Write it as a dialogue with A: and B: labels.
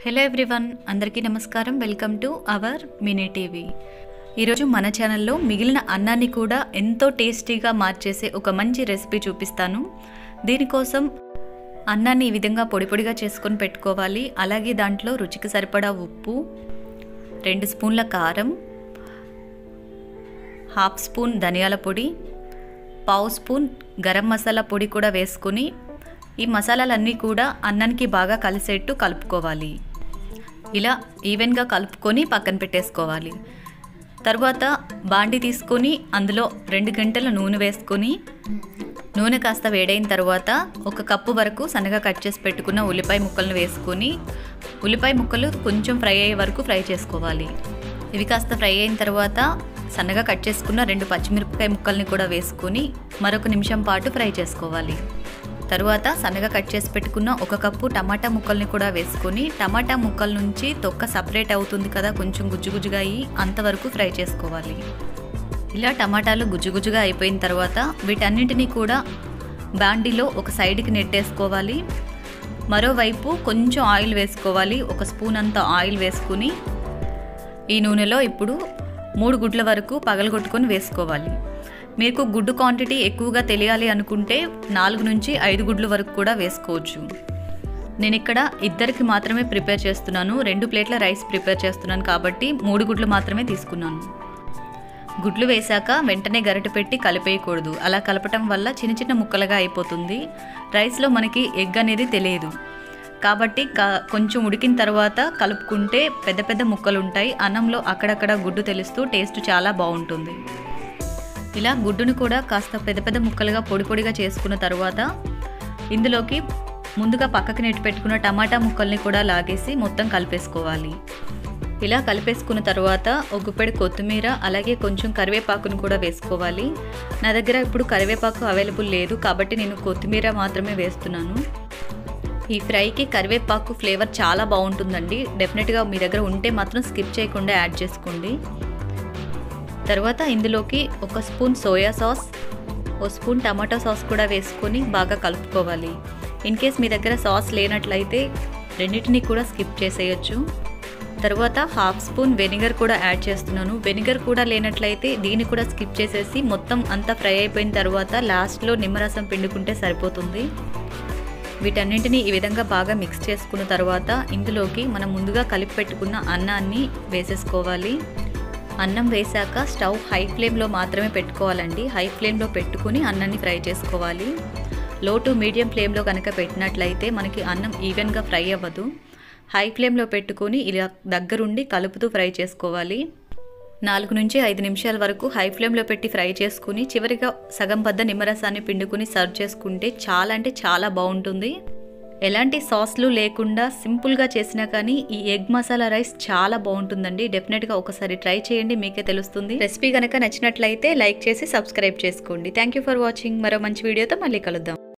A: hello everyone అందరికీ నమస్కారం welcome to our mini TV ఈరోజు మన ఛానల్లో మిగిలిన అన్నాన్ని కూడా ఎంతో టేస్టీగా మార్చేసే ఒక మంచి రెసిపీ చూపిస్తాను దీనికోసం అన్నాన్ని ఈ విధంగా పొడి పొడిగా చేసుకొని పెట్టుకోవాలి అలాగే దాంట్లో రుచికి సరిపడా ఉప్పు రెండు స్పూన్ల కారం హాఫ్ స్పూన్ ధనియాల పొడి పావు స్పూన్ గరం మసాలా పొడి కూడా వేసుకొని ఈ మసాలాలన్నీ కూడా అన్నానికి బాగా కలిసేట్టు కలుపుకోవాలి ఇలా ఈవెన్గా కలుపుకొని పక్కన పెట్టేసుకోవాలి తర్వాత బాండి తీసుకొని అందులో రెండు గంటల నూనె వేసుకొని నూనె కాస్త వేడైన తర్వాత ఒక కప్పు వరకు సన్నగా కట్ చేసి పెట్టుకున్న ఉల్లిపాయ ముక్కలను వేసుకొని ఉల్లిపాయ ముక్కలు కొంచెం ఫ్రై అయ్యే వరకు ఫ్రై చేసుకోవాలి ఇవి కాస్త ఫ్రై అయిన తర్వాత సన్నగా కట్ చేసుకున్న రెండు పచ్చిమిరపకాయ ముక్కల్ని కూడా వేసుకొని మరొక నిమిషం పాటు ఫ్రై చేసుకోవాలి తరువాత సన్నగా కట్ చేసి పెట్టుకున్న ఒక కప్పు టమాటా ముక్కల్ని కూడా వేసుకొని టమాటా ముక్కల నుంచి తొక్క సపరేట్ అవుతుంది కదా కొంచెం గుజ్జుగుజ్జుగా అయ్యి అంతవరకు ఫ్రై చేసుకోవాలి ఇలా టమాటాలు గుజ్జుగుజ్జుగా అయిపోయిన తర్వాత వీటన్నింటినీ కూడా బాండీలో ఒక సైడ్కి నెట్టేసుకోవాలి మరోవైపు కొంచెం ఆయిల్ వేసుకోవాలి ఒక స్పూన్ అంత ఆయిల్ వేసుకుని ఈ నూనెలో ఇప్పుడు మూడు గుడ్ల వరకు పగలగొట్టుకొని వేసుకోవాలి మీకు గుడ్డు క్వాంటిటీ ఎక్కువగా తెలియాలి అనుకుంటే నాలుగు నుంచి ఐదు గుడ్ల వరకు కూడా వేసుకోవచ్చు నేను ఇక్కడ ఇద్దరికి మాత్రమే ప్రిపేర్ చేస్తున్నాను రెండు ప్లేట్ల రైస్ ప్రిపేర్ చేస్తున్నాను కాబట్టి మూడు గుడ్లు మాత్రమే తీసుకున్నాను గుడ్లు వేశాక వెంటనే గరిటె పెట్టి కలిపేయకూడదు అలా కలపటం వల్ల చిన్న చిన్న ముక్కలుగా అయిపోతుంది రైస్లో మనకి ఎగ్ అనేది తెలియదు కాబట్టి కొంచెం ఉడికిన తర్వాత కలుపుకుంటే పెద్ద పెద్ద ముక్కలు ఉంటాయి అన్నంలో అక్కడక్కడ గుడ్డు తెలుస్తూ టేస్ట్ చాలా బాగుంటుంది ఇలా గుడ్డును కూడా కాస్త పెద్ద పెద్ద ముక్కలుగా పొడి పొడిగా చేసుకున్న తర్వాత ఇందులోకి ముందుగా పక్కకి నెట్టి పెట్టుకున్న టమాటా ముక్కల్ని కూడా లాగేసి మొత్తం కలిపేసుకోవాలి ఇలా కలిపేసుకున్న తర్వాత ఒక గుప్పెడు కొత్తిమీర అలాగే కొంచెం కరివేపాకును కూడా వేసుకోవాలి నా దగ్గర ఇప్పుడు కరివేపాకు అవైలబుల్ లేదు కాబట్టి నేను కొత్తిమీర మాత్రమే వేస్తున్నాను ఈ ఫ్రైకి కరివేపాకు ఫ్లేవర్ చాలా బాగుంటుందండి డెఫినెట్గా మీ దగ్గర ఉంటే మాత్రం స్కిప్ చేయకుండా యాడ్ చేసుకోండి తర్వాత ఇందులోకి ఒక స్పూన్ సోయా సాస్ ఓ స్పూన్ టమాటో సాస్ కూడా వేసుకొని బాగా కలుపుకోవాలి ఇన్ కేస్ మీ దగ్గర సాస్ లేనట్లయితే రెండింటిని కూడా స్కిప్ చేసేయచ్చు తర్వాత హాఫ్ స్పూన్ వెనిగర్ కూడా యాడ్ చేస్తున్నాను వెనిగర్ కూడా లేనట్లయితే దీన్ని కూడా స్కిప్ చేసేసి మొత్తం అంతా ఫ్రై అయిపోయిన తర్వాత లాస్ట్లో నిమ్మరసం పిండుకుంటే సరిపోతుంది వీటన్నింటినీ ఈ విధంగా బాగా మిక్స్ చేసుకున్న తర్వాత ఇందులోకి మనం ముందుగా కలిపి పెట్టుకున్న అన్నాన్ని వేసేసుకోవాలి అన్నం వేశాక స్టవ్ హై ఫ్లేమ్లో మాత్రమే పెట్టుకోవాలండి హై ఫ్లేమ్లో పెట్టుకుని అన్నాన్ని ఫ్రై చేసుకోవాలి లో టు మీడియం ఫ్లేమ్లో కనుక పెట్టినట్లయితే మనకి అన్నం ఈవెన్గా ఫ్రై అవ్వదు హై ఫ్లేమ్లో పెట్టుకొని ఇలా దగ్గరుండి కలుపుతూ ఫ్రై చేసుకోవాలి నాలుగు నుంచి ఐదు నిమిషాల వరకు హై ఫ్లేమ్లో పెట్టి ఫ్రై చేసుకుని చివరిగా సగం బద్ద నిమ్మరసాన్ని పిండుకుని సర్వ్ చేసుకుంటే చాలా అంటే చాలా బాగుంటుంది ఎలాంటి సాస్లు లేకుండా సింపుల్గా చేసినా కానీ ఈ ఎగ్ మసాలా రైస్ చాలా బాగుంటుందండి డెఫినెట్గా ఒకసారి ట్రై చేయండి మీకే తెలుస్తుంది రెసిపీ కనుక నచ్చినట్లయితే లైక్ చేసి సబ్స్క్రైబ్ చేసుకోండి థ్యాంక్ యూ ఫర్ వాచింగ్ మరో మంచి వీడియోతో మళ్ళీ కలుద్దాం